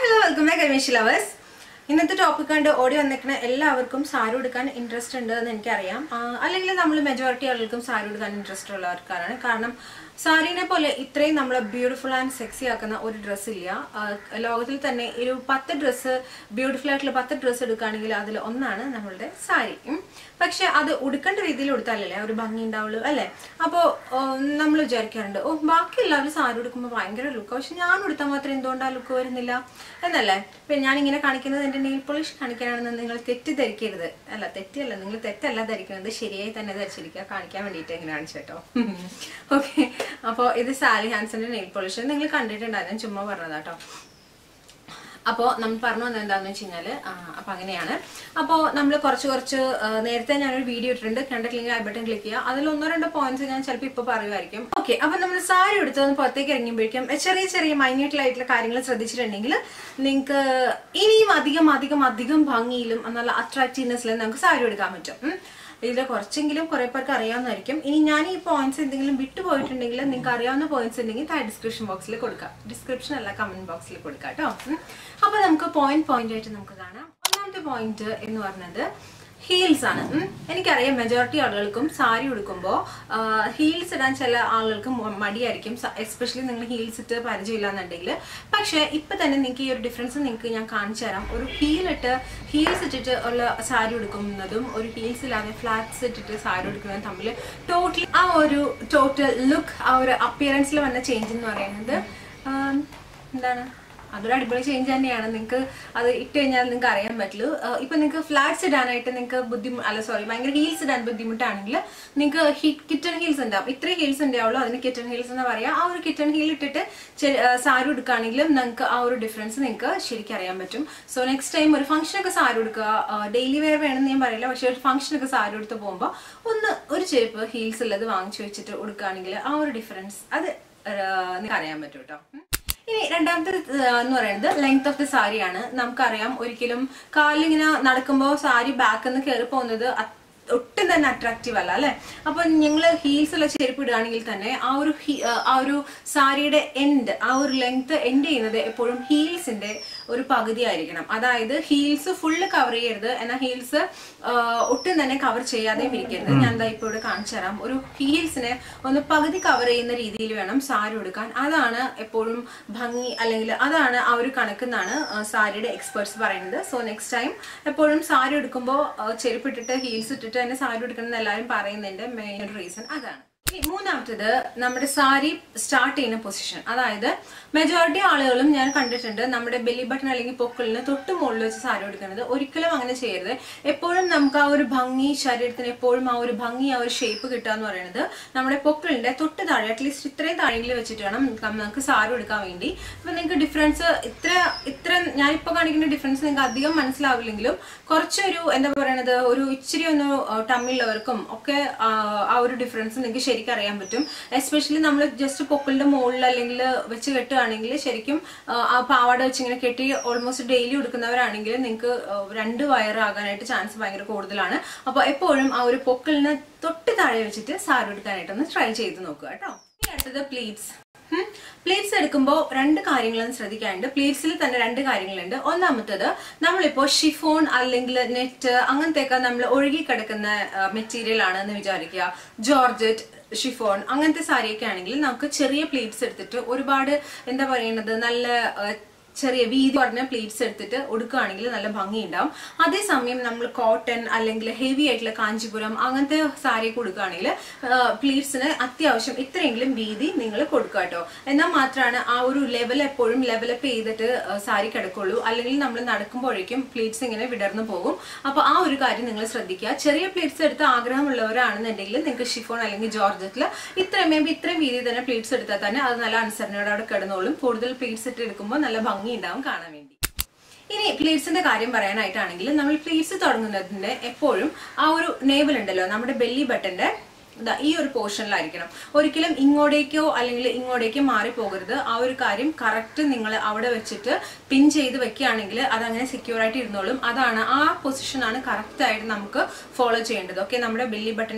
Hello welcome back Ramesh lovers ഇന്നത്തെ topic കണ്ട് ഓടി വന്നിരിക്കുന്ന എല്ലാവർക്കും സാരി ഉടുക്കാൻ ഇൻട്രസ്റ്റ് ഉണ്ട് എന്ന് എനിക്കറിയാം ആ, അല്ലെങ്കിൽ നമ്മൾ മെജോറിറ്റി ആളുകൾക്കും സാരി ഉടുക്കാൻ ഇൻട്രസ്റ്റ് ഉള്ളവർക്കാണ് കാരണം സാരീനെ പോലെ ഇത്രയും നമ്മൾ ബ്യൂട്ടിഫുൾ ആൻഡ് സെക്സി ആക്കുന്ന ഒരു ഡ്രസ്സ് ഇല്ല ആ, ലോകത്തിൽ തന്നെ ഒരു പത്ത് ഡ്രസ്സ് ബ്യൂട്ടിഫുൾ ആയിട്ടുള്ള പത്ത് ഡ്രസ്സ് എടുക്കുകയാണെങ്കിൽ അതിൽ ഒന്നാണ് നമ്മളുടെ സാരി ഉം. പക്ഷെ അത് ഉടുക്കേണ്ട രീതിയിൽ ഉടുത്താലല്ലേ ഒരു ഭംഗി ഉണ്ടാവുള്ളൂ അല്ലേ അപ്പോൾ നമ്മൾ വിചാരിക്കാറുണ്ട് ഓ ബാക്കി എല്ലാവരും സാരി ഉടുക്കുമ്പോൾ ഭയങ്കര ലുക്ക് പക്ഷെ ഞാൻ ഉടുത്താൽ മാത്രം എന്തുകൊണ്ട് ആ ലുക്ക് വരുന്നില്ല എന്നല്ലേ പിന്നെ ഞാൻ ഇങ്ങനെ കാണിക്കുന്നത് എൻ്റെ നെയിൽ പോളിഷ് കാണിക്കാനാണെന്ന് നിങ്ങൾ തെറ്റിദ്ധരിക്കരുത് അല്ല തെറ്റല്ല നിങ്ങൾ തെറ്റല്ല ധരിക്കുന്നത് ശരിയായി തന്നെ ധരിച്ചിരിക്കുക കാണിക്കാൻ വേണ്ടിയിട്ട് എങ്ങനെ കാണിച്ചു കേട്ടോ ഓക്കെ അപ്പോൾ ഇത് സാലി ഹാൻസിന്റെ നെയിൽ പോളിഷ് നിങ്ങൾ കണ്ടിട്ടുണ്ടായിരുന്നു ചുമ്മാ പറഞ്ഞതാട്ടോ അപ്പോൾ നമ്മൾ പറഞ്ഞു വന്നത് എന്താണെന്ന് വെച്ച് കഴിഞ്ഞാൽ അപ്പോൾ അങ്ങനെയാണ് അപ്പോൾ നമ്മൾ കുറച്ച് കുറച്ച് ആ, നേരത്തെ ഞാനൊരു വീഡിയോ ഇട്ടിട്ടുണ്ട് കണ്ടിട്ടില്ലെങ്കിൽ ഐ ബട്ടൺ ക്ലിക്ക് ചെയ്യുക അതിൽ ഒന്നോ രണ്ടോ പോയിന്റ്സ് ഞാൻ ചിലപ്പോൾ ഇപ്പോൾ പറയുമായിരിക്കും ഓക്കെ അപ്പോൾ നമ്മൾ സാരി എടുത്തത് പുറത്തേക്ക് ഇറങ്ങുമ്പോഴേക്കും ചെറിയ ചെറിയ മൈന്യൂട്ടിലായിട്ടുള്ള കാര്യങ്ങൾ ശ്രദ്ധിച്ചിട്ടുണ്ടെങ്കിൽ നിങ്ങൾക്ക് ഇനിയും അധികം അധികം അധികം ഭംഗിയിലും നല്ല അട്രാക്റ്റീവ്നെസ്സിലും നമുക്ക് സാരി എടുക്കാൻ പറ്റും ഉം. ഇതിൽ കുറച്ചെങ്കിലും കുറെ പേർക്ക് അറിയാവുന്നതായിരിക്കും ഇനി ഞാൻ ഈ പോയിന്റ്സ് എന്തെങ്കിലും വിട്ടുപോയിട്ടുണ്ടെങ്കിൽ നിങ്ങൾക്ക് അറിയാവുന്ന പോയിന്റ്സ് ഉണ്ടെങ്കിൽ താഴെ ഡിസ്ക്രിപ്ഷൻ ബോക്സിൽ കൊടുക്കാം ഡിസ്ക്രിപ്ഷൻ അല്ല കമന്റ് ബോക്സിൽ കൊടുക്കാം കേട്ടോ ഉം. അപ്പൊ നമുക്ക് പോയിന്റ് പോയിന്റ് ആയിട്ട് നമുക്ക് കാണാം ഒന്നാമത്തെ പോയിന്റ് എന്ന് പറഞ്ഞത് ഹീൽസ് ആണ് ഉം. എനിക്കറിയാം മെജോറിറ്റി ആളുകൾക്കും സാരി ഉടുക്കുമ്പോൾ ഹീൽസ് ഇടാൻ ചില ആളുകൾക്ക് മ- മടിയായിരിക്കും എസ്പെഷ്യലി നിങ്ങൾ ഹീൽസ് ഇട്ട് പരിചയമില്ല എന്നുണ്ടെങ്കിൽ പക്ഷേ ഇപ്പൊ തന്നെ നിങ്ങൾക്ക് ഈ ഒരു ഡിഫറൻസ് നിങ്ങൾക്ക് ഞാൻ കാണിച്ചു തരാം ഒരു ഹീൽ ഇട്ട് ഹീൽസ് ഇട്ടിട്ട് ഉള്ള സാരി ഉടുക്കുന്നതും ഒരു ഹീൽസ് ഇല്ലാതെ ഫ്ലാറ്റ്സ് ഇട്ടിട്ട് സാരി ഉടുക്കുന്നതും തമ്മിൽ ടോട്ടലി ആ ഒരു ടോട്ടൽ ലുക്ക് ആ ഒരു അപ്പിയറൻസിൽ വന്ന ചേഞ്ച് എന്ന് പറയുന്നത് ആം, എന്താണ് അതൊരു അടിപൊളി ചേഞ്ച് തന്നെയാണ് നിങ്ങൾക്ക് അത് ഇട്ട് കഴിഞ്ഞാൽ നിങ്ങൾക്ക് അറിയാൻ പറ്റുള്ളൂ ആഹ് ഇപ്പൊ നിങ്ങൾക്ക് ഫ്ലാറ്റ്സ് ഇടാനായിട്ട് നിങ്ങൾക്ക് ബുദ്ധിമുട്ട് അല്ല സോറി ഭയങ്കര ഹീൽസ് ഇടാൻ ബുദ്ധിമുട്ടാണെങ്കിൽ നിങ്ങൾക്ക് കിറ്റൺ ഹീൽസ് ഉണ്ടാവും ഇത്രയും ഹീൽസ് ഉണ്ടാവുള്ളൂ അതിന് കിറ്റൺ ഹീൽസ് എന്ന് പറയാം ആ ഒരു കിറ്റൺ ഹീൽ ഇട്ടിട്ട് ചെ- ആഹ് സാരി ഉടുക്കുകയാണെങ്കിലും നിങ്ങൾക്ക് ആ ഒരു ഡിഫറൻസ് നിങ്ങൾക്ക് ശരിക്കും അറിയാൻ പറ്റും സോ നെക്സ്റ്റ് ടൈം ഒരു ഫംഗ്ഷനൊക്കെ സാരി ഉടുക്കുക ഡെയിലി വെയർ വേണമെന്ന് ഞാൻ പറയില്ല പക്ഷെ ഒരു ഫംഗ്ഷനൊക്കെ സാരി ഉടുത്ത് പോകുമ്പോൾ ഒന്ന് ഒരു ചെരുപ്പ് ഹീൽസ് ഉള്ളത് വാങ്ങിച്ചു വെച്ചിട്ട് ഉടുക്കുകയാണെങ്കിൽ ആ ഒരു ഡിഫറൻസ് അത് ആഹ് നിങ്ങൾക്ക് അറിയാൻ പറ്റും കേട്ടോ ഉം. ഇനി രണ്ടാമത്തെ ഏഹ്, എന്ന് പറയുന്നത് ലെങ്ത് ഓഫ് ദി സാരിയാണ് നമുക്കറിയാം ഒരിക്കലും കാലിങ്ങനെ നടക്കുമ്പോൾ സാരി ബാക്ക് നിന്ന് കയറി പോകുന്നത് അത് ഒട്ടും തന്നെ അട്രാക്റ്റീവ് അല്ല അല്ലെ അപ്പൊ നിങ്ങൾ ഹീൽസ് ഉള്ള ചെരുപ്പ് ഇടുകയാണെങ്കിൽ തന്നെ ആ ഒരു ഹി- ഏഹ്, ആ ഒരു സാരിയുടെ എൻഡ് ആ ഒരു ലെങ്ത് എൻഡ് ചെയ്യുന്നത് എപ്പോഴും ഹീൽസിന്റെ ഒരു പകുതി ആയിരിക്കണം അതായത് ഹീൽസ് ഫുള്ള് കവർ ചെയ്യരുത് എന്നാൽ ഹീൽസ് ഒട്ടും തന്നെ കവർ ചെയ്യാതെയും ഇരിക്കരുത് ഞാൻ ദാ ഇപ്പോൾ ഇവിടെ കാണിച്ചു തരാം ഒരു ഹീൽസിനെ ഒന്ന് പകുതി കവർ ചെയ്യുന്ന രീതിയിൽ വേണം സാരി എടുക്കാൻ അതാണ് എപ്പോഴും ഭംഗി അല്ലെങ്കിൽ അതാണ് ആ ഒരു കണക്കെന്നാണ് ആ, സാരിയുടെ എക്സ്പേർട്സ് പറയുന്നത് സോ നെക്സ്റ്റ് ടൈം എപ്പോഴും സാരി എടുക്കുമ്പോൾ ചെരുപ്പിട്ടിട്ട് ഹീൽസ് ഇട്ടിട്ട് തന്നെ സാരി എടുക്കണം എന്ന് എല്ലാവരും പറയുന്നതിന്റെ മെയിൻ റീസൺ അതാണ് ഇനി മൂന്നാമത്തത് നമ്മുടെ സാരി സ്റ്റാർട്ട് ചെയ്യുന്ന പൊസിഷൻ അതായത് മെജോറിറ്റി ആളുകളും ഞാൻ കണ്ടിട്ടുണ്ട് നമ്മുടെ ബെല്ലി ബട്ടൺ അല്ലെങ്കിൽ പൊക്കിളിന് തൊട്ട് മുകളിൽ വെച്ച് സാരി എടുക്കുന്നത് ഒരിക്കലും അങ്ങനെ ചെയ്യരുത് എപ്പോഴും നമുക്ക് ആ ഒരു ഭംഗി ശരീരത്തിന് എപ്പോഴും ആ ഒരു ഭംഗി ആ ഒരു ഷേപ്പ് കിട്ടുക എന്ന് പറയുന്നത് നമ്മുടെ പൊക്കിളിന്റെ തൊട്ട് താഴെ അറ്റ്ലീസ്റ്റ് ഇത്രയും താഴെയിൽ വെച്ചിട്ട് വേണം നമുക്ക് സാരി എടുക്കാൻ വേണ്ടി അപ്പൊ നിങ്ങൾക്ക് ഡിഫറൻസ് ഇത്ര ഇത്ര ഞാനിപ്പോ കാണിക്കുന്ന ഡിഫറൻസ് നിങ്ങൾക്ക് അധികം മനസ്സിലാവില്ലെങ്കിലും കുറച്ചൊരു എന്താ പറയണത് ഒരു ഇച്ചിരി ഒന്ന് ടമ്മിലുള്ളവർക്കും ഒക്കെ ആ, ആ ഒരു ഡിഫറൻസ് നിങ്ങൾക്ക് ശരിക്കും അറിയാൻ പറ്റും എസ്പെഷ്യലി നമ്മൾ ജസ്റ്റ് പൊക്കിളിന്റെ മുകളിൽ അല്ലെങ്കിൽ വെച്ച് കെട്ടുകയാണെങ്കിൽ ശരിക്കും ആ, ആ പാവാട വെച്ച് ഇങ്ങനെ കെട്ടി ഓൾമോസ്റ്റ് ഡെയിലി എടുക്കുന്നവരാണെങ്കിൽ നിങ്ങൾക്ക് രണ്ട് വയറാകാനായിട്ട് ചാൻസ് ഭയങ്കര കൂടുതലാണ് അപ്പോൾ എപ്പോഴും ആ ഒരു പൊക്കിളിന് തൊട്ട് താഴെ വെച്ചിട്ട് സാരി എടുക്കാനായിട്ടൊന്ന് ട്രൈ ചെയ്ത് നോക്കുക കേട്ടോ ഇനി അടുത്തത് പ്ലീറ്റ്സ് പ്ലേറ്റ്സ് എടുക്കുമ്പോൾ രണ്ട് കാര്യങ്ങളും ശ്രദ്ധിക്കാനുണ്ട് പ്ലേറ്റ്സിൽ തന്നെ രണ്ട് കാര്യങ്ങളുണ്ട് ഒന്നാമത്തത് നമ്മളിപ്പോൾ ഷിഫോൺ അല്ലെങ്കിൽ നെറ്റ് അങ്ങനത്തെയൊക്കെ നമ്മൾ ഒഴുകി കിടക്കുന്ന മെറ്റീരിയൽ ആണ് എന്ന് വിചാരിക്കുക ജോർജറ്റ് ഷിഫോൺ അങ്ങനത്തെ സാരിയൊക്കെ ആണെങ്കിൽ നമുക്ക് ചെറിയ പ്ലേറ്റ്സ് എടുത്തിട്ട് ഒരുപാട് എന്താ പറയുന്നത് നല്ല ആ, ചെറിയ വീതി പറഞ്ഞ പ്ലേറ്റ്സ് എടുത്തിട്ട് ഉടുക്കുകയാണെങ്കിൽ നല്ല ഭംഗിയുണ്ടാവും അതേസമയം നമ്മൾ കോട്ടൺ അല്ലെങ്കിൽ ഹെവി ആയിട്ടുള്ള കാഞ്ചിപുരം അങ്ങനത്തെ സാരിയൊക്കെ ഉടുക്കുകയാണെങ്കിൽ പ്ലേറ്റ്സിന് അത്യാവശ്യം ഇത്രയെങ്കിലും വീതി നിങ്ങൾ കൊടുക്കുക കേട്ടോ എന്നാൽ മാത്രമാണ് ആ ഒരു ലെവൽ എപ്പോഴും ലെവലപ്പ് ചെയ്തിട്ട് ആ, സാരി കിടക്കുള്ളൂ അല്ലെങ്കിൽ നമ്മൾ നടക്കുമ്പോഴേക്കും പ്ലേറ്റ്സ് ഇങ്ങനെ വിടർന്നു പോകും അപ്പോൾ ആ ഒരു കാര്യം നിങ്ങൾ ശ്രദ്ധിക്കുക ചെറിയ പ്ലേറ്റ്സ് എടുത്ത് ആഗ്രഹമുള്ളവരാണെന്നുണ്ടെങ്കിൽ നിങ്ങൾക്ക് ഷിഫോൺ അല്ലെങ്കിൽ ജോർജറ്റിൽ ഇത്രയും മേ ബി ഇത്രയും വീതി തന്നെ പ്ലേറ്റ്സ് എടുത്താൽ തന്നെ അത് നല്ല അനുസരണയോടെ അവിടെ കിടന്നോളും കൂടുതൽ പ്ലേറ്റ്സ് ഇട്ട് എടുക്കുമ്പോൾ നല്ല ഭംഗി ഉണ്ടാവും കാണാൻ വേണ്ടി ഇനി പ്ലേറ്റ്സിന്റെ കാര്യം പറയാനായിട്ടാണെങ്കിൽ നമ്മൾ പ്ലേറ്റ്സ് തുടങ്ങുന്നതിന്റെ എപ്പോഴും ആ ഒരു നേവൽ ഉണ്ടല്ലോ നമ്മുടെ ബെല്ലി ബട്ടന്റെ ദാ ഈ ഒരു പോർഷനിലായിരിക്കണം ഒരിക്കലും ഇങ്ങോട്ടേക്കോ അല്ലെങ്കിൽ ഇങ്ങോട്ടേക്കോ മാറി പോകരുത് ആ ഒരു കാര്യം കറക്റ്റ് നിങ്ങൾ അവിടെ വെച്ചിട്ട് പിൻ ചെയ്ത് വെക്കുകയാണെങ്കിൽ അതങ്ങനെ സെക്യൂർ ആയിട്ട് ഇരുന്നോളും അതാണ് ആ പൊസിഷനാണ് കറക്റ്റ് ആയിട്ട് നമുക്ക് ഫോളോ ചെയ്യേണ്ടത് ഓക്കെ നമ്മുടെ ബെല്ലി ബട്ടന്റെ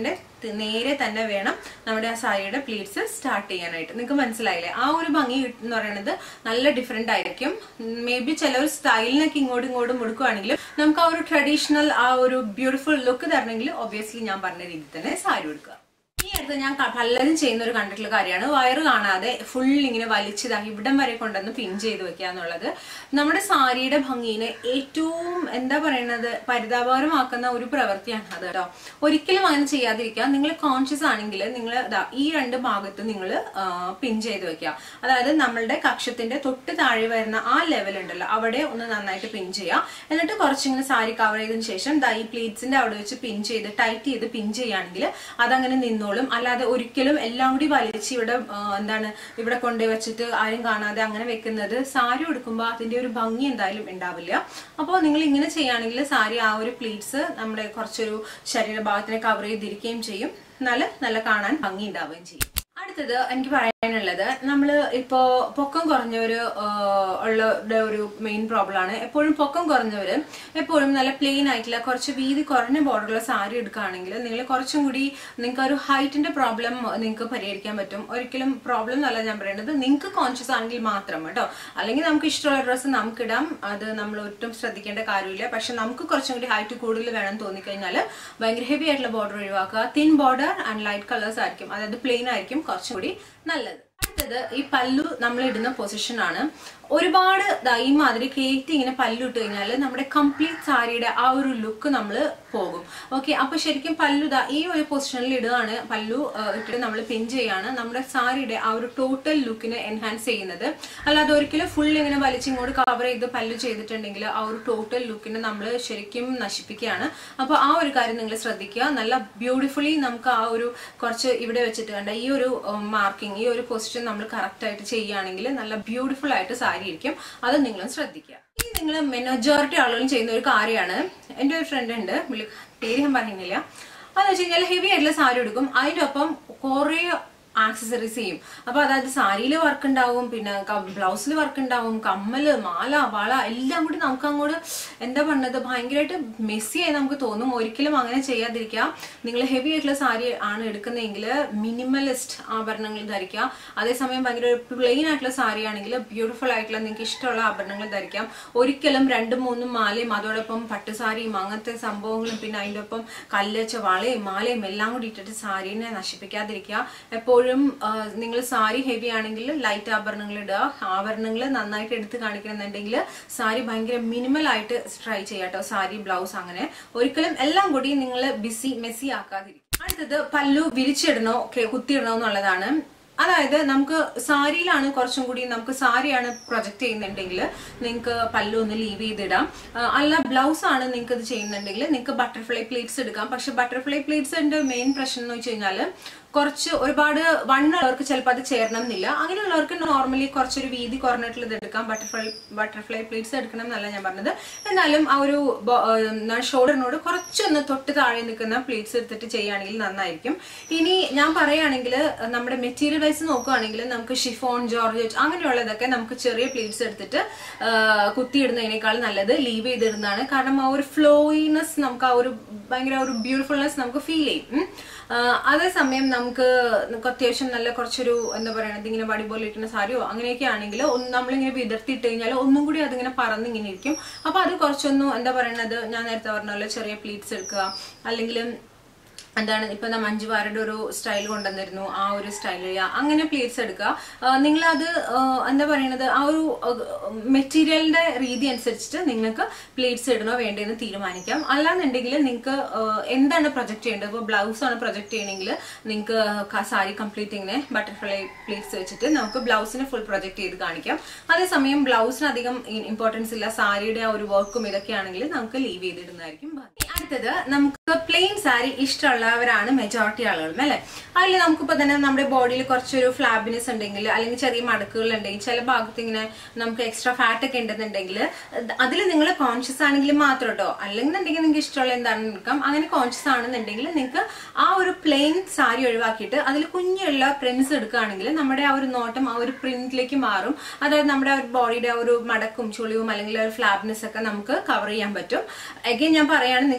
നേരെ തന്നെ വേണം നമ്മുടെ ആ സാരിയുടെ പ്ലീറ്റ്സ് സ്റ്റാർട്ട് ചെയ്യാനായിട്ട് നിങ്ങൾക്ക് മനസ്സിലായില്ലേ ആ ഒരു ഭംഗി എന്ന് പറയുന്നത് നല്ല ഡിഫറെന്റ് ആയിരിക്കും മേ ബി ചിലർ സ്റ്റൈലിനൊക്കെ ഇങ്ങോട്ടും ഇങ്ങോട്ടും കൊടുക്കുകയാണെങ്കിൽ നമുക്ക് ആ ഒരു ട്രഡീഷണൽ ആ ഒരു ബ്യൂട്ടിഫുൾ ലുക്ക് തരണമെങ്കിൽ ഒബ്വിയസ്ലി ഞാൻ പറഞ്ഞ രീതിയിൽ തന്നെ സാരി കൊടുക്കുക ഈ അടുത്ത് ഞാൻ ക- പലരും ചെയ്യുന്ന ഒരു കണ്ടിട്ടുള്ള കാര്യമാണ് വയറ് കാണാതെ ഫുൾ ഇങ്ങനെ വലിച്ചതാ ഇവിടം വരെ കൊണ്ടുവന്ന് പിൻ ചെയ്ത് വെക്കുക എന്നുള്ളത് നമ്മുടെ സാരിയുടെ ഭംഗിനെ ഏറ്റവും എന്താ പറയുന്നത് പരിതാപകരമാക്കുന്ന ഒരു പ്രവൃത്തിയാണ് അത് കേട്ടോ ഒരിക്കലും അങ്ങനെ ചെയ്യാതിരിക്കുക നിങ്ങൾ കോൺഷ്യസ് ആണെങ്കിൽ നിങ്ങൾ ഈ രണ്ട് ഭാഗത്ത് നിങ്ങൾ പിൻ ചെയ്ത് വെക്കുക അതായത് നമ്മളുടെ കക്ഷത്തിന്റെ തൊട്ട് താഴെ വരുന്ന ആ ലെവൽ ഉണ്ടല്ലോ അവിടെ ഒന്ന് നന്നായിട്ട് പിൻ ചെയ്യുക എന്നിട്ട് കുറച്ചിങ്ങനെ സാരി കവർ ചെയ്തതിന് ശേഷം ദാ ഈ പ്ലീറ്റ്സിന്റെ അവിടെ വെച്ച് പിൻ ചെയ്ത് ടൈറ്റ് ചെയ്ത് പിൻ ചെയ്യുകയാണെങ്കിൽ അതങ്ങനെ നിന്നോളും അല്ലാതെ ഒരിക്കലും എല്ലാം കൂടി വലിച്ച് ഇവിടെ ആ, എന്താണ് ഇവിടെ കൊണ്ടുപോയി വെച്ചിട്ട് ആരും കാണാതെ അങ്ങനെ വെക്കുന്നത് സാരി ഉടുക്കുമ്പോൾ അതിന്റെ ഒരു ഭംഗി എന്തായാലും ഉണ്ടാവില്ല അപ്പോൾ നിങ്ങൾ ഇങ്ങനെ ചെയ്യുകയാണെങ്കിൽ സാരി ആ ഒരു പ്ലീറ്റ്സ് നമ്മുടെ കുറച്ചൊരു ശരീരഭാഗത്തിനെ കവർ ചെയ്തിരിക്കുകയും ചെയ്യും നല്ല നല്ല കാണാൻ ഭംഗി ഉണ്ടാവുകയും ചെയ്യും അടുത്തത് എനിക്ക് പറയാനുള്ളത് നമ്മൾ ഇപ്പോ പൊക്കം കുറഞ്ഞവര് ആ, ഉള്ള ഒരു മെയിൻ പ്രോബ്ലം ആണ് എപ്പോഴും പൊക്കം കുറഞ്ഞവര് എപ്പോഴും നല്ല പ്ലെയിൻ ആയിട്ടുള്ള കുറച്ച് വീതി കുറഞ്ഞ ബോർഡറുള്ള സാരി എടുക്കുകയാണെങ്കിൽ നിങ്ങൾ കുറച്ചും കൂടി നിങ്ങൾക്ക് ഒരു ഹൈറ്റിന്റെ പ്രോബ്ലം നിങ്ങൾക്ക് പരിഹരിക്കാൻ പറ്റും ഒരിക്കലും പ്രോബ്ലം എന്നല്ല ഞാൻ പറയുന്നത് നിങ്ങൾക്ക് കോൺഷ്യസ് ആണെങ്കിൽ മാത്രം കേട്ടോ അല്ലെങ്കിൽ നമുക്ക് ഇഷ്ടമുള്ള ഡ്രസ്സ് നമുക്കിടാം അത് നമ്മൾ ഒട്ടും ശ്രദ്ധിക്കേണ്ട കാര്യമില്ല പക്ഷെ നമുക്ക് കുറച്ചും കൂടി ഹൈറ്റ് കൂടുതൽ വേണം തോന്നിക്കഴിഞ്ഞാൽ ഭയങ്കര ഹെവി ആയിട്ടുള്ള ബോർഡർ ഒഴിവാക്കുക thin border and light colours ആയിരിക്കും അതായത് പ്ലെയിൻ ആയിരിക്കും കുറച്ചും കൂടി നല്ലത് അടുത്തത് ഈ പല്ലു നമ്മൾ ഇടുന്ന പൊസിഷൻ ആണ് ഒരുപാട് ദാ ഈ മാതിരി കയറ്റി ഇങ്ങനെ പല്ലു ഇട്ട് കഴിഞ്ഞാൽ നമ്മുടെ കംപ്ലീറ്റ് സാരിയുടെ ആ ഒരു ലുക്ക് നമ്മൾ പോകും ഓക്കെ അപ്പൊ ശരിക്കും പല്ലു ദാ ഈ ഒരു പൊസിഷനിൽ ഇടുകയാണ് പല്ലു ആ, ഇട്ടിട്ട് നമ്മൾ പിൻ ചെയ്യാണ് നമ്മുടെ സാരിയുടെ ആ ഒരു ടോട്ടൽ ലുക്കിനെ എൻഹാൻസ് ചെയ്യുന്നത് അല്ലാതെ ഒരിക്കലും ഫുൾ ഇങ്ങനെ വലിച്ചിങ്ങോട്ട് കവർ ചെയ്ത് പല്ലു ചെയ്തിട്ടുണ്ടെങ്കിൽ ആ ഒരു ടോട്ടൽ ലുക്കിനെ നമ്മൾ ശരിക്കും നശിപ്പിക്കുകയാണ് അപ്പോൾ ആ ഒരു കാര്യം നിങ്ങൾ ശ്രദ്ധിക്കുക നല്ല ബ്യൂട്ടിഫുള്ളി നമുക്ക് ആ ഒരു കുറച്ച് ഇവിടെ വെച്ചിട്ട് കണ്ട ഈ ഒരു മാർക്കിംഗ് ഈ ഒരു പൊസിഷൻ നമ്മൾ കറക്റ്റ് ആയിട്ട് ചെയ്യുകയാണെങ്കിൽ നല്ല ബ്യൂട്ടിഫുൾ ആയിട്ട് സാരി ഇരിക്കും അത് നിങ്ങളും ശ്രദ്ധിക്കുക ഈ നിങ്ങൾ മെജോറിറ്റി ആളുകളും ചെയ്യുന്ന ഒരു കാര്യമാണ് എൻ്റെ ഒരു ഫ്രണ്ട് ഉണ്ട് പുള്ളി പേര് ഞാൻ പറയുന്നില്ല അതെന്ന് വെച്ച് കഴിഞ്ഞാൽ ഹെവി ആയിട്ടുള്ള സാരി എടുക്കും അതിൻ്റെ ഒപ്പം കുറേ ആക്സസറീസ് ചെയ്യും അപ്പൊ അതായത് സാരിയിൽ വർക്ക് ഉണ്ടാവും പിന്നെ ബ്ലൗസിൽ വർക്ക് ഉണ്ടാവും കമ്മല് മാല വള എല്ലാം കൂടി നമുക്ക് അങ്ങോട്ട് എന്താ പറഞ്ഞത് ഭയങ്കരമായിട്ട് മെസ്സി ആയി നമുക്ക് തോന്നും ഒരിക്കലും അങ്ങനെ ചെയ്യാതിരിക്കുക നിങ്ങൾ ഹെവി ആയിട്ടുള്ള സാരി ആണ് എടുക്കുന്നതെങ്കിൽ മിനിമലിസ്റ്റ് ആഭരണങ്ങൾ ധരിക്കുക അതേസമയം ഭയങ്കര പ്ലെയിൻ ആയിട്ടുള്ള സാരി ആണെങ്കിൽ ബ്യൂട്ടിഫുൾ ആയിട്ടുള്ള നിങ്ങൾക്ക് ഇഷ്ടമുള്ള ആഭരണങ്ങൾ ധരിക്കാം ഒരിക്കലും രണ്ടും മൂന്നും മാലയും അതോടൊപ്പം പട്ടുസാരിയും അങ്ങനത്തെ സംഭവങ്ങളും പിന്നെ അതിൻ്റെ ഒപ്പം കല്ലച്ച വളയും മാലയും എല്ലാം കൂടി ഇട്ടിട്ട് സാരീനെ നശിപ്പിക്കാതിരിക്കുക എപ്പോഴും നിങ്ങൾ സാരി ഹെവി ആണെങ്കിൽ ലൈറ്റ് ആഭരണങ്ങൾ ഇടുക ആഭരണങ്ങൾ നന്നായിട്ട് എടുത്ത് കാണിക്കണമെന്നുണ്ടെങ്കിൽ സാരി ഭയങ്കര മിനിമൽ ആയിട്ട് ട്രൈ ചെയ്യാട്ടോ സാരി ബ്ലൗസ് അങ്ങനെ ഒരിക്കലും എല്ലാം കൂടി നിങ്ങൾ ബിസി മെസ്സി ആക്കാതിരിക്കും അടുത്തത് പല്ലു വിരിച്ചിടണോ ഒക്കെ കുത്തിയിടണോ എന്നുള്ളതാണ് അതായത് നമുക്ക് സാരിയിലാണ് കുറച്ചും കൂടി നമുക്ക് സാരിയാണ് പ്രൊജക്ട് ചെയ്യുന്നുണ്ടെങ്കിൽ നിങ്ങൾക്ക് പല്ലു ഒന്ന് ലീവ് ചെയ്തിടാം ആ, അല്ല ബ്ലൗസ് ആണ് നിങ്ങൾക്ക് ഇത് ചെയ്യുന്നുണ്ടെങ്കിൽ നിങ്ങൾക്ക് ബട്ടർഫ്ലൈ പ്ലേറ്റ്സ് എടുക്കാം പക്ഷെ ബട്ടർഫ്ലൈ പ്ലേറ്റ്സിന്റെ മെയിൻ പ്രശ്നം എന്ന് വെച്ച് കഴിഞ്ഞാൽ കുറച്ച് ഒരുപാട് വണ്ണുള്ളവർക്ക് ചിലപ്പോൾ അത് ചേരണം എന്നില്ല അങ്ങനെയുള്ളവർക്ക് നോർമലി കുറച്ചൊരു വീതി കുറഞ്ഞിട്ടുള്ളത് എടുക്കാം ബട്ടർഫ്ലൈ ബട്ടർഫ്ലൈ പ്ലേറ്റ്സ് എടുക്കണം എന്നല്ല ഞാൻ പറഞ്ഞത് എന്നാലും ആ ഒരു ഷോൾഡറിനോട് കുറച്ചൊന്ന് തൊട്ട് താഴെ നിൽക്കുന്ന പ്ലേറ്റ്സ് എടുത്തിട്ട് ചെയ്യുകയാണെങ്കിൽ നന്നായിരിക്കും ഇനി ഞാൻ പറയുകയാണെങ്കിൽ നമ്മുടെ മെറ്റീരിയൽ വൈസ് നോക്കുകയാണെങ്കിൽ നമുക്ക് ഷിഫോൺ ജോർജറ്റ് അങ്ങനെയുള്ളതൊക്കെ നമുക്ക് ചെറിയ പ്ലേറ്റ്സ് എടുത്തിട്ട് ആ, കുത്തിയിടുന്നതിനേക്കാൾ നല്ലത് ലീവ് ചെയ്തിടുന്നതാണ് കാരണം ആ ഒരു ഫ്ലോയിനെസ് നമുക്ക് ആ ഒരു ഭയങ്കര ഒരു ബ്യൂട്ടിഫുൾനെസ് നമുക്ക് ഫീൽ ചെയ്യും ഉം. ആ, അതേസമയം നമുക്ക് നമുക്ക് അത്യാവശ്യം നല്ല കുറച്ചൊരു എന്താ പറയുക ഇങ്ങനെ വടി പോലെ ഇട്ടുന്ന സാരിയോ അങ്ങനെയൊക്കെ ആണെങ്കിൽ ഒന്ന് നമ്മളിങ്ങനെ വിതർത്തിയിട്ട് കഴിഞ്ഞാൽ ഒന്നും കൂടി അതിങ്ങനെ പറന്നിങ്ങനെ ഇരിക്കും അപ്പൊ അത് കുറച്ചൊന്നും എന്താ പറയണത് ഞാൻ നേരത്തെ പറഞ്ഞ പോലെ ചെറിയ പ്ലീറ്റ്സ് എടുക്കുക അല്ലെങ്കിൽ എന്താണ് ഇപ്പൊ നമ്മ മഞ്ജുവാരുടെ ഒരു സ്റ്റൈൽ കൊണ്ടുവന്നിരുന്നു ആ ഒരു സ്റ്റൈൽ അങ്ങനെ പ്ലേറ്റ്സ് എടുക്കുക നിങ്ങൾ അത് എന്താ പറയണത് ആ ഒരു മെറ്റീരിയലിന്റെ രീതി അനുസരിച്ചിട്ട് നിങ്ങൾക്ക് പ്ലേറ്റ്സ് ഇടണോ വേണ്ടതെന്ന് തീരുമാനിക്കാം അല്ലാന്നുണ്ടെങ്കിൽ നിങ്ങൾക്ക് എന്താണ് പ്രൊജക്ട് ചെയ്യേണ്ടത് ഇപ്പോൾ ബ്ലൗസ് ആണ് പ്രൊജക്ട് ചെയ്യണമെങ്കിൽ നിങ്ങൾക്ക് സാരി കംപ്ലീറ്റ് ഇങ്ങനെ ബട്ടർഫ്ലൈ പ്ലേറ്റ്സ് വെച്ചിട്ട് നമുക്ക് ബ്ലൗസിനെ ഫുൾ പ്രൊജക്ട് ചെയ്ത് കാണിക്കാം അതേസമയം ബ്ലൗസിന് അധികം ഇമ്പോർട്ടൻസ് ഇല്ല സാരിയുടെ ആ ഒരു വർക്കും ഇതൊക്കെ ആണെങ്കിൽ നമുക്ക് ലീവ് ചെയ്തിടുന്നതായിരിക്കും ബാക്കി അടുത്തത് നമുക്ക് പ്ലെയിൻ സാരി ഇഷ്ടമുള്ളവരാണ് മെജോറിറ്റി ആളുകളും അല്ലെ അതിൽ നമുക്കിപ്പോ തന്നെ നമ്മുടെ ബോഡിയിൽ കുറച്ചൊരു ഫ്ലാബിനെസ് ഉണ്ടെങ്കിൽ അല്ലെങ്കിൽ ചെറിയ മടക്കുകൾ ഉണ്ടെങ്കിൽ ചില ഭാഗത്ത് ഇങ്ങനെ നമുക്ക് എക്സ്ട്രാ ഫാറ്റ് ഒക്കെ ഉണ്ടെന്നുണ്ടെങ്കിൽ അതിൽ നിങ്ങൾ കോൺഷ്യസ് ആണെങ്കിൽ മാത്രം കേട്ടോ അല്ലെന്നുണ്ടെങ്കിൽ നിങ്ങൾക്ക് ഇഷ്ടമുള്ള എന്താണെന്ന് നിൽക്കാം അങ്ങനെ കോൺഷ്യസ് ആണെന്നുണ്ടെങ്കിൽ നിങ്ങൾക്ക് ആ ഒരു പ്ലെയിൻ സാരി ഒഴിവാക്കിയിട്ട് അതിൽ കുഞ്ഞുള്ള പ്രിന്റ്സ് എടുക്കുകയാണെങ്കിൽ നമ്മുടെ ആ ഒരു നോട്ടം ആ ഒരു പ്രിന്റിലേക്ക് മാറും അതായത് നമ്മുടെ ആ ഒരു ബോഡിയുടെ ആ ഒരു മടക്കും ചുളിവും അല്ലെങ്കിൽ ആ ഒരു ഫ്ലാബ്നെസ് ഒക്കെ നമുക്ക് കവർ ചെയ്യാൻ പറ്റും അഗൈൻ ഞാൻ പറയാണ് നിങ്ങൾക്ക്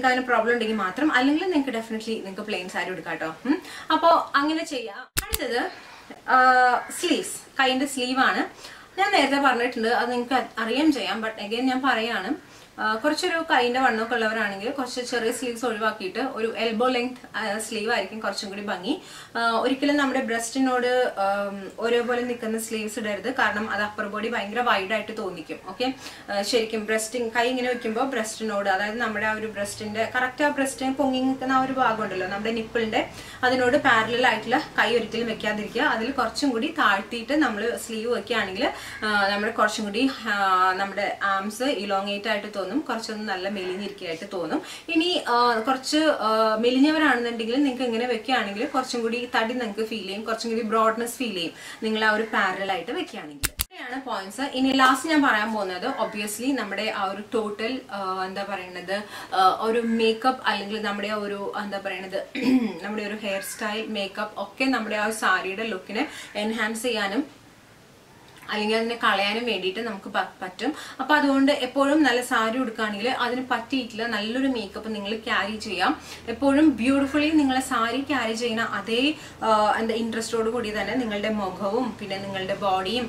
നിങ്ങൾക്ക് അതിന് പ്രോബ്ലം ഉണ്ടെങ്കിൽ മാത്രം അല്ലെങ്കിൽ നിങ്ങൾക്ക് ഡെഫിനറ്റ്ലി നിങ്ങൾക്ക് പ്ലെയിൻ സാരി എടുക്കാം കേട്ടോ അപ്പോൾ അങ്ങനെ ചെയ്യാം അടുത്തത് സ്ലീവ്സ് കൈൻ്റെ സ്ലീവാണ് ഞാൻ നേരത്തെ പറഞ്ഞിട്ടുണ്ട് അത് നിങ്ങൾക്ക് അറിയാൻ ചെയ്യാം ബട്ട് അഗൈൻ ഞാൻ പറയാണ് ആ, കുറച്ചൊരു കൈൻ്റെ വണ്ണമൊക്കെ ഉള്ളവരാണെങ്കിൽ കുറച്ച് ചെറിയ സ്ലീവ്സ് ഒഴിവാക്കിയിട്ട് ഒരു എൽബോ ലെങ്ത് സ്ലീവ് ആയിരിക്കും കുറച്ചും കൂടി ഭംഗി ആ, ഒരിക്കലും നമ്മുടെ ബ്രസ്റ്റിനോട് ഒരേപോലെ നിൽക്കുന്ന സ്ലീവ്സ് ഇടരുത് കാരണം അത് അപ്പർ ബോഡി ഭയങ്കര വൈഡായിട്ട് തോന്നിക്കും ഓക്കെ ശരിക്കും ബ്രസ്റ്റിങ് കൈ ഇങ്ങനെ വെക്കുമ്പോൾ ബ്രസ്റ്റിനോട് അതായത് നമ്മുടെ ആ ഒരു ബ്രസ്റ്റിന്റെ കറക്റ്റ് ആ ബ്രസ്റ്റിന് പൊങ്ങി നിൽക്കുന്ന ആ ഒരു ഭാഗം ഉണ്ടല്ലോ നമ്മുടെ നിപ്പിളിന്റെ അതിനോട് പാരലൽ ആയിട്ടുള്ള കൈ ഒരിക്കലും വെക്കാതിരിക്കുക അതിൽ കുറച്ചും കൂടി താഴ്ത്തിയിട്ട് നമ്മൾ സ്ലീവ് വെക്കുകയാണെങ്കിൽ നമ്മുടെ കുറച്ചും കൂടി ആ, നമ്മുടെ ആംസ് ഇലോങ്ങേറ്റ് ആയിട്ട് തോന്നും കുറച്ചൊന്ന് നല്ല മെലിഞ്ഞിരിക്കുകയായിട്ട് തോന്നും ഇനി ആ, കുറച്ച് ആ, മെലിഞ്ഞവരാണെന്നുണ്ടെങ്കിൽ നിങ്ങൾക്ക് ഇങ്ങനെ വെക്കുകയാണെങ്കിൽ കുറച്ചും കൂടി തടി നിങ്ങൾക്ക് ഫീൽ ചെയ്യും കുറച്ചും കൂടി ബ്രോഡ്നെസ് ഫീൽ ചെയ്യും നിങ്ങൾ ആ ഒരു പാരലൽ ആയിട്ട് വെക്കുകയാണെങ്കിൽ ഇത്രയാണ് പോയിന്റ്സ് ഇനി ലാസ്റ്റ് ഞാൻ പറയാൻ പോകുന്നത് ഒബ്വിയസ്ലി നമ്മുടെ ആ ഒരു ടോട്ടൽ എന്താ പറയുന്നത് ആ, ഒരു മേക്കപ്പ് അല്ലെങ്കിൽ നമ്മുടെ ആ ഒരു എന്താ പറയുന്നത് നമ്മുടെ ഒരു ഹെയർ സ്റ്റൈൽ മേക്കപ്പ് ഒക്കെ നമ്മുടെ ആ ഒരു സാരിയുടെ ലുക്കിനെ എൻഹാൻസ് ചെയ്യാനും അല്ലെങ്കിൽ അതിനെ കളയാനും വേണ്ടിയിട്ട് നമുക്ക് പ- പറ്റും അപ്പൊ അതുകൊണ്ട് എപ്പോഴും നല്ല സാരി ഉടുക്കുകയാണെങ്കിൽ അതിന് പറ്റിയിട്ടില്ല നല്ലൊരു മേക്കപ്പ് നിങ്ങൾ ക്യാരി ചെയ്യാം എപ്പോഴും ബ്യൂട്ടിഫുള്ളി നിങ്ങളെ സാരി ക്യാരി ചെയ്യുന്ന അതേ ആ, എന്താ ഇൻട്രസ്റ്റോട് കൂടി തന്നെ നിങ്ങളുടെ മുഖവും പിന്നെ നിങ്ങളുടെ ബോഡിയും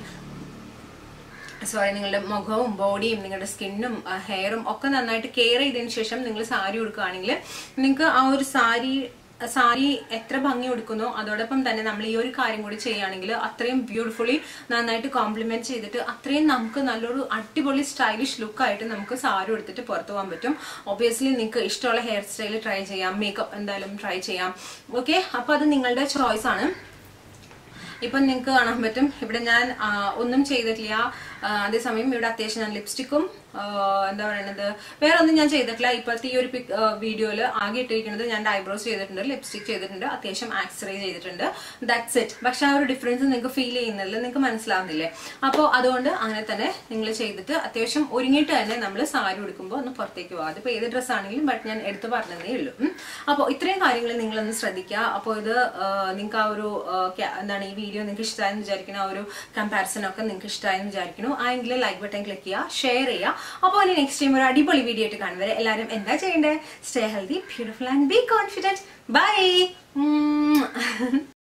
സോറി നിങ്ങളുടെ മുഖവും ബോഡിയും നിങ്ങളുടെ സ്കിന്നും ഹെയറും ഒക്കെ നന്നായിട്ട് കെയർ ചെയ്തതിന് ശേഷം നിങ്ങൾ സാരി ഉടുക്കുകയാണെങ്കിൽ നിങ്ങൾക്ക് ആ ഒരു സാരി സാരി എത്ര ഭംഗി കൊടുക്കുന്നോ അതോടൊപ്പം തന്നെ നമ്മൾ ഈ ഒരു കാര്യം കൂടി ചെയ്യുകയാണെങ്കിൽ അത്രയും ബ്യൂട്ടിഫുള്ളി നന്നായിട്ട് കോംപ്ലിമെന്റ് ചെയ്തിട്ട് അത്രയും നമുക്ക് നല്ലൊരു അടിപൊളി സ്റ്റൈലിഷ് ലുക്കായിട്ട് നമുക്ക് സാരി എടുത്തിട്ട് പുറത്തു പോകാൻ പറ്റും ഒബിയസ്ലി നിങ്ങൾക്ക് ഇഷ്ടമുള്ള ഹെയർ സ്റ്റൈൽ ട്രൈ ചെയ്യാം മേക്കപ്പ് എന്തായാലും ട്രൈ ചെയ്യാം ഓക്കെ അപ്പൊ അത് നിങ്ങളുടെ ചോയ്സ് ആണ് ഇപ്പം നിങ്ങൾക്ക് കാണാൻ പറ്റും ഇവിടെ ഞാൻ ആ, ഒന്നും ചെയ്തിട്ടില്ല ആ, അതേസമയം ഇവിടെ അത്യാവശ്യം ഞാൻ ലിപ്സ്റ്റിക്കും എന്താ പറയുന്നത് വേറെ ഒന്നും ഞാൻ ചെയ്തിട്ടില്ല ഇപ്പോഴത്തെ ഈ ഒരു പിക് വീഡിയോയിൽ ആകെ ഇട്ടിരിക്കുന്നത് ഞാൻ ഐബ്രോസ് ചെയ്തിട്ടുണ്ട് ലിപ്സ്റ്റിക് ചെയ്തിട്ടുണ്ട് അത്യാവശ്യം ആക്സറേ ചെയ്തിട്ടുണ്ട് ദാറ്റ്സ് ഇറ്റ് പക്ഷെ ആ ഒരു ഡിഫറൻസ് നിങ്ങൾക്ക് ഫീൽ ചെയ്യുന്നില്ല നിങ്ങൾക്ക് മനസ്സിലാവുന്നില്ലേ അപ്പോൾ അതുകൊണ്ട് അങ്ങനെ തന്നെ നിങ്ങൾ ചെയ്തിട്ട് അത്യാവശ്യം ഒരുങ്ങിയിട്ട് തന്നെ നമ്മൾ സാരി ഉടുക്കുമ്പോൾ ഒന്ന് പുറത്തേക്ക് പോകാം അതിപ്പോൾ ഏത് ഡ്രസ്സ് ആണെങ്കിലും ബട്ട് ഞാൻ എടുത്ത് പറഞ്ഞതേ ഉള്ളൂ അപ്പോൾ ഇത്രയും കാര്യങ്ങൾ നിങ്ങളൊന്ന് ശ്രദ്ധിക്കുക അപ്പോൾ ഇത് നിങ്ങൾക്ക് ആ ഒരു ആ, ക്യാ- എന്താണ് ഈ വീഡിയോ നിങ്ങൾക്ക് ഇഷ്ടമായെന്ന് വിചാരിക്കുന്നു ആ ഒരു കമ്പാരിസൺ ഒക്കെ നിങ്ങൾക്ക് ഇഷ്ടമായെന്ന് വിചാരിക്കുന്നു ആയെങ്കിൽ ലൈക്ക് ബട്ടൺ ക്ലിക്ക് ചെയ്യുക ഷെയർ ചെയ്യുക അപ്പോൾ ഇനി നെക്സ്റ്റ് ടൈം ഒരു അടിപൊളി വീഡിയോ ആയിട്ട് കാണുന്നവരെ എല്ലാവരും എന്താ ചെയ്യേണ്ടത് stay healthy beautiful and be confident by